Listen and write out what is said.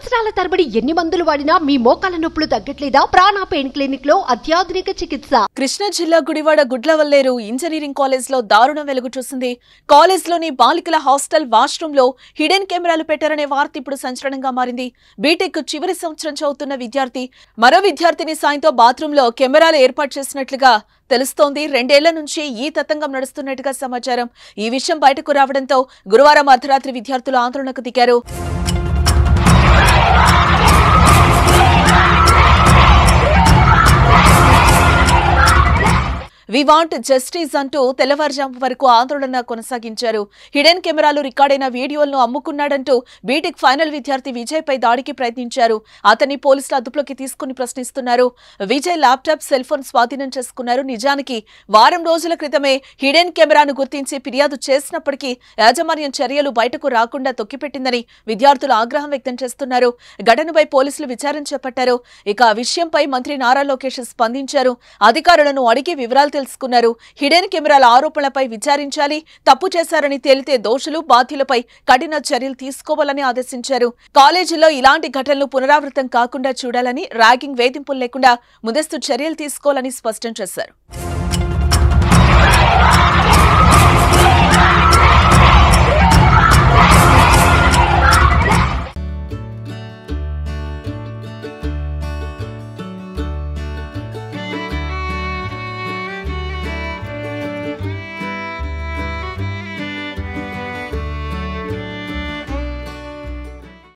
సంవత్సరాల తరబడి ఎన్ని మందులు వాడినా మీ మోకాల నొప్పులు తగ్గట్లేదా ప్రాణ పెయిన్ క్లినిక్ లో అత్యాధునిక చికిత్స కృష్ణా జిల్లా గుడివాడ గుడ్లవల్లేరు ఇంజనీరింగ్ కాలేజ్ లో దారుణం వెలుగు చూసింది కాలేజ్ లోని బాలికల హాస్టల్ వాష్రూమ్ లో హిడెన్ కెమెరాలు పెట్టారనే వార్త ఇప్పుడు సంచలనంగా మారింది బీటెక్ చివరి సంవత్సరం చదువుతున్న విద్యార్థి మరో విద్యార్థిని సాయంతో బాత్రూమ్ లో కెమెరాలు ఏర్పాటు చేసినట్లుగా తెలుస్తోంది రెండేళ్ల నుంచి ఈ తతంగం నడుస్తున్నట్టుగా సమాచారం ఈ విషయం బయటకు రావడంతో గురువారం అర్ధరాత్రి విద్యార్థులు ఆందోళనకు దిగారు వి వాంట్ జస్టిస్ అంటూ తెల్లవారుజాము వరకు ఆందోళన కొనసాగించారు హిడెన్ కెమెరాలు రికార్డైన వీడియోలను అమ్ముకున్నాడంటూ బీటెక్ ఫైనల్ విద్యార్థి విజయ్ పై దాడికి ప్రయత్నించారు అతన్ని పోలీసులు అదుపులోకి తీసుకుని ప్రశ్నిస్తున్నారు విజయ్ ల్యాప్టాప్ సెల్ ఫోన్ స్వాధీనం చేసుకున్నారు నిజానికి వారం రోజుల క్రితమే హిడెన్ కెమెరాను గుర్తించి ఫిర్యాదు చేసినప్పటికీ యాజమాన్యం చర్యలు బయటకు రాకుండా తొక్కిపెట్టిందని విద్యార్థులు ఆగ్రహం వ్యక్తం చేస్తున్నారు ఘటనపై పోలీసులు విచారణ చేపట్టారు ఇక ఆ విషయంపై మంత్రి నారా లోకేష్ స్పందించారు అధికారులను అడిగి వివరాలు తెలుసుకున్నారు హిడెన్ కెమెరాల ఆరోపణలపై విచారించాలి తప్పు చేశారని తేలితే దోషులు బాధ్యులపై కఠిన చర్యలు తీసుకోవాలని ఆదేశించారు కాలేజీలో ఇలాంటి ఘటనలు పునరావృతం కాకుండా చూడాలని ర్యాగింగ్ వేధింపులు లేకుండా ముందస్తు చర్యలు తీసుకోవాలని స్పష్టం చేశారు